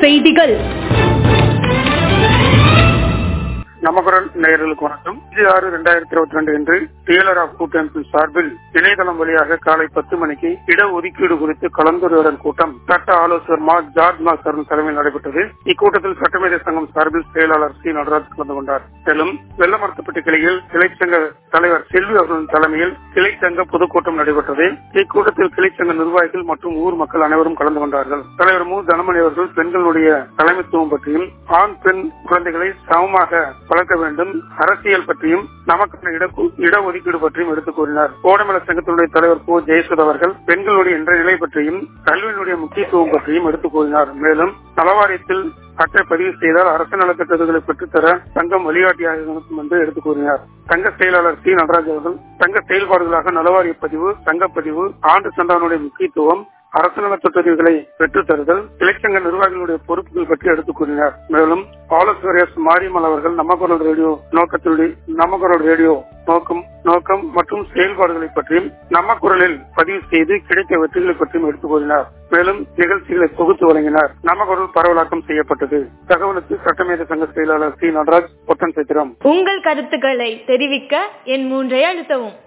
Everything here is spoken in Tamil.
செய்திகள் நமக்குரல் நேயர்களுக்கு வணக்கம் இது ஆறு இரண்டாயிரத்தி இருபத்தி ரெண்டு என்று டீலர் ஆஃப் கூட்டமைப்பின் சார்பில் இணையதளம் வழியாக காலை பத்து மணிக்கு இடஒதுக்கீடு குறித்து கலந்துரையாடல் கூட்டம் சட்ட ஆலோசகர் மா ஜார்ஜ் மாஸ்டர் தலைமையில் நடைபெற்றது இக்கூட்டத்தில் சட்டமேதை சங்கம் சார்பில் செயலாளர் சி நடராஜ் கலந்து கொண்டார் மேலும் வெள்ளமரத்துப்பட்டி கிளையில் கிளைச்சங்க தலைவர் செல்வி அவர்களின் தலைமையில் கிளைச்சங்க பொதுக்கூட்டம் நடைபெற்றது இக்கூட்டத்தில் கிளைச்சங்க நிர்வாகிகள் மற்றும் ஊர் மக்கள் அனைவரும் கலந்து கொண்டார்கள் தலைவர் மு தனமணி அவர்கள் பெண்களுடைய தலைமைத்துவம் பற்றியும் ஆண் பெண் குழந்தைகளை சமமாக வளர்க்க வேண்டும் அரசியல் பற்றியும் நமக்கான இட இடஒதுக்கீடு பற்றியும் எடுத்துக் கூறினார் கோடமல சங்கத்தினுடைய தலைவர் கோ ஜெயசுத் அவர்கள் பெண்களுடைய என்ற நிலை பற்றியும் கல்வியினுடைய முக்கியத்துவம் பற்றியும் எடுத்துக் கூறினார் மேலும் நலவாரியத்தில் அட்டை பதிவு செய்தால் அரசு நலத்திட்டங்களை பெற்றுத்தர சங்கம் வழிகாட்டியாக இருக்கும் என்று எடுத்துக் கூறினார் சங்க செயலாளர் சி நடராஜ் அவர்கள் சங்க செயல்பாடுகளாக நலவாரிய பதிவு சங்கப்பதிவு ஆண்டு சந்தானுடைய முக்கியத்துவம் அரசு நலத்திட்டங்களை பெற்றுத் தருதல் இலச்சங்க நிர்வாகிகளுடைய பொறுப்புகள் பற்றி எடுத்துக் கூறினார் மேலும் ஆலோசகர் எஸ் மாரியம்மல் அவர்கள் நமக்குரல் ரேடியோ நோக்கத்தினுடைய நமக்குரல் ரேடியோ நோக்கம் நோக்கம் மற்றும் செயல்பாடுகளை பற்றியும் நம்ம குரலில் பதிவு செய்து கிடைத்த வெற்றிகளை பற்றியும் எடுத்துக் கூறினார் மேலும் நிகழ்ச்சிகளை தொகுத்து வழங்கினார் நம்ம குரல் பரவலாக்கம் செய்யப்பட்டது தகவலுக்கு சட்டமேத சங்க செயலாளர் சி நடராஜ் பொத்தன் சித்திரம் உங்கள் கருத்துக்களை தெரிவிக்க என் மூன்றை அழுத்தவும்